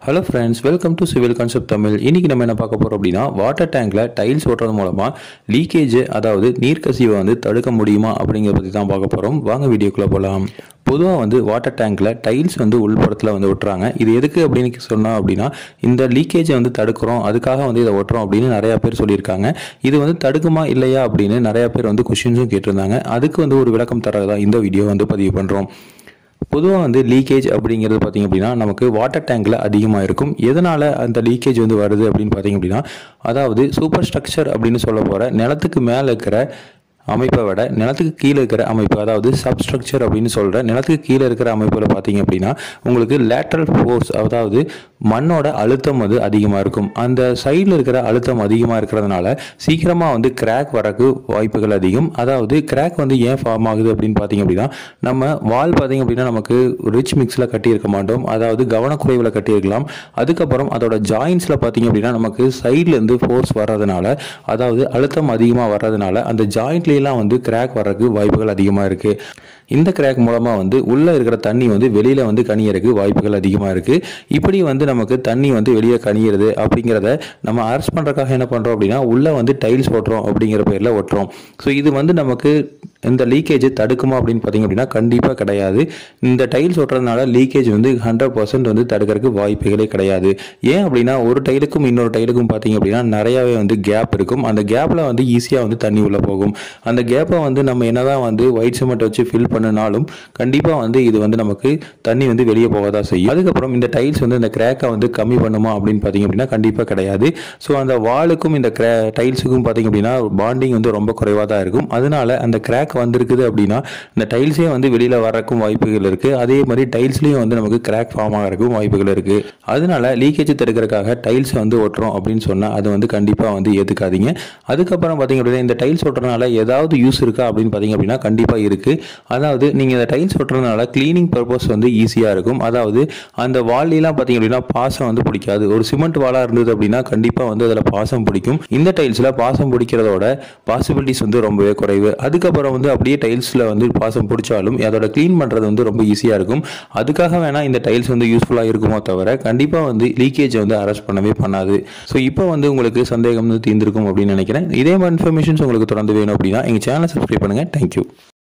hello friends welcome to civil concept Tamil இன்னைக்கு நம்ம என்ன பார்க்க போகிறோம் அப்படின்னா வாட்டர் டேங்க்ல டைல்ஸ் ஓட்டுறது மூலமாக லீக்கேஜ் அதாவது நீர்க்கசிவை வந்து தடுக்க முடியுமா அப்படிங்கிறத பற்றி தான் பார்க்க போகிறோம் வாங்க வீடியோக்குள்ளே போகலாம் பொதுவாக வந்து வாட்டர் டேங்க்ல டைல்ஸ் வந்து உள்புறத்தில் வந்து ஒட்டுறாங்க இது எதுக்கு அப்படின்னு சொன்னோம் அப்படின்னா இந்த லீக்கேஜை வந்து தடுக்கிறோம் அதுக்காக வந்து இதை ஒட்டுறோம் அப்படின்னு நிறையா பேர் சொல்லியிருக்காங்க இது வந்து தடுக்குமா இல்லையா அப்படின்னு நிறையா பேர் வந்து கொஷின்ஸும் கேட்டிருந்தாங்க அதுக்கு வந்து ஒரு விளக்கம் தரதான் இந்த வீடியோ வந்து பதிவு பண்ணுறோம் பொதுவாக வந்து லீக்கேஜ் அப்படிங்கிறது பார்த்திங்க அப்படின்னா நமக்கு வாட்டர் டேங்கில் அதிகமாக இருக்கும் எதனால் அந்த லீக்கேஜ் வந்து வருது அப்படின்னு பார்த்திங்க அப்படின்னா அதாவது சூப்பர் ஸ்ட்ரக்சர் அப்படின்னு சொல்ல போகிற நிலத்துக்கு மேலே இருக்கிற அமைப்பை விட நிலத்துக்கு கீழே இருக்கிற அமைப்பு அதாவது சப்ஸ்ட்ரக்சர் அப்படின்னு சொல்கிற நிலத்துக்கு கீழே இருக்கிற அமைப்பில் பார்த்தீங்க அப்படின்னா உங்களுக்கு லேட்ரல் ஃபோர்ஸ் அதாவது மண்ணோட அழுத்தம் வந்து அதிகமாக இருக்கும் அந்த சைடில் இருக்கிற அழுத்தம் அதிகமாக இருக்கிறதுனால சீக்கிரமாக வந்து கிராக் வரக்கு வாய்ப்புகள் அதிகம் அதாவது கிராக் வந்து ஏன் ஃபார்ம் ஆகுது அப்படின்னு பார்த்தீங்க அப்படின்னா நம்ம வால் பார்த்தீங்க அப்படின்னா நமக்கு ரிச் மிக்ஸில் கட்டியிருக்க மாட்டோம் அதாவது கவனக்குறைவில் கட்டியிருக்கலாம் அதுக்கப்புறம் அதோட ஜாயின்ஸில் பார்த்தீங்க அப்படின்னா நமக்கு சைட்லேருந்து ஃபோர்ஸ் வர்றதுனால அதாவது அழுத்தம் அதிகமாக வர்றதுனால அந்த ஜாயிண்ட்ல எல்லாம் வந்து கிராக் வர்றதுக்கு வாய்ப்புகள் அதிகமாக இருக்குது இந்த கிராக் மூலமாக வந்து உள்ளே இருக்கிற தண்ணி வந்து வெளியில் வந்து கனியறதுக்கு வாய்ப்புகள் அதிகமாக இருக்குது இப்படி வந்து நமக்கு தண்ணி வந்து வெளியே கனியிறது அப்படிங்கிறத நம்ம அரெஸ்ட் பண்ணுறதுக்காக என்ன பண்ணுறோம் அப்படின்னா உள்ளே வந்து டைல்ஸ் ஓட்டுறோம் அப்படிங்கிற பேரில் ஒட்டுறோம் ஸோ இது வந்து நமக்கு இந்த லீக்கேஜ் தடுக்குமா அப்படின்னு பார்த்தீங்க அப்படின்னா கண்டிப்பாக கிடையாது இந்த டைல்ஸ் ஓட்டுறதுனால லீக்கேஜ் வந்து ஹண்ட்ரட் பர்சன்ட் வந்து தடுக்கிறதுக்கு வாய்ப்புகளே கிடையாது ஏன் அப்படின்னா ஒரு டைலுக்கும் இன்னொரு டைலுக்கும் பார்த்தீங்க அப்படின்னா நிறையாவே வந்து கேப் இருக்கும் அந்த கேப்பில் வந்து ஈஸியாக வந்து தண்ணி உள்ளே போகும் அந்த கேப்பை வந்து நம்ம என்னதான் வந்து ஒயிட் சிமெண்ட் வச்சு ஃபில் பண்ணினாலும் கண்டிப்பாக வந்து இது வந்து நமக்கு தண்ணி வந்து வெளியே போக தான் செய்யும் அதுக்கப்புறம் இந்த டைல்ஸ் வந்து இந்த கிராக்கை வந்து கம்மி பண்ணுமா அப்படின்னு பார்த்தீங்க அப்படின்னா கண்டிப்பாக கிடையாது ஸோ அந்த வாலுக்கும் இந்த கிரா டைல்ஸுக்கும் பார்த்தீங்க அப்படின்னா பாண்டிங் வந்து ரொம்ப குறைவாக தான் இருக்கும் அதனால அந்த கிராக் வந்திருக்குது அப்படின்னா இந்த டைல்ஸே வந்து வெளியில் வரக்கும் வாய்ப்புகள் இருக்குது அதே மாதிரி டைல்ஸ்லேயும் வந்து நமக்கு கிராக் ஃபார்ம் ஆகிறதுக்கும் வாய்ப்புகள் இருக்குது அதனால லீக்கேஜ் தடுக்கிறதுக்காக டைல்ஸ் வந்து ஒட்டுறோம் அப்படின்னு சொன்னால் அது வந்து கண்டிப்பாக வந்து ஏற்றுக்காதீங்க அதுக்கப்புறம் பார்த்தீங்க அப்படின்னா இந்த டைல்ஸ் ஒட்டுறதுனால ஏதாவது யூஸ் இருக்கா அப்படின்னு பார்த்தீங்க அப்படின்னா கண்டிப்பாக இருக்குது அதாவது நீங்கள் இந்த டைல்ஸ் ஒட்டுறதுனால க்ளீனிங் பர்பஸ் வந்து ஈஸியாக இருக்கும் அதாவது அந்த வால்லாம் பார்த்தீங்க அப்படின்னா பாசம் வந்து பிடிக்காது ஒரு சிமெண்ட் வாலாக இருந்தது அப்படின்னா கண்டிப்பாக வந்து அதில் பாசம் பிடிக்கும் இந்த டைல்ஸில் பாசம் பிடிக்கிறதோட பாசிபிலிட்டிஸ் வந்து ரொம்பவே குறைவு அதுக்கப்புறம் வந்து அப்படியே டைல்ஸில் வந்து பாசம் பிடிச்சாலும் அதோட க்ளீன் பண்ணுறது வந்து ரொம்ப ஈஸியாக இருக்கும் அதுக்காக வேணால் இந்த டைல்ஸ் வந்து யூஸ்ஃபுல்லாக இருக்குமோ தவிர கண்டிப்பாக வந்து லீக்கேஜை வந்து அரெஸ்ட் பண்ணவே பண்ணாது ஸோ இப்போ வந்து உங்களுக்கு சந்தேகம் வந்து தீர்ந்திருக்கும் அப்படின்னு நினைக்கிறேன் இதே மாதிரி இன்ஃபர்மேஷன்ஸ் உங்களுக்கு தொடர்ந்து வேணும் அப்படின்னா எங்கள் சேனலை சப்ஸ்கிரைப் பண்ணுங்கள் தேங்க்யூ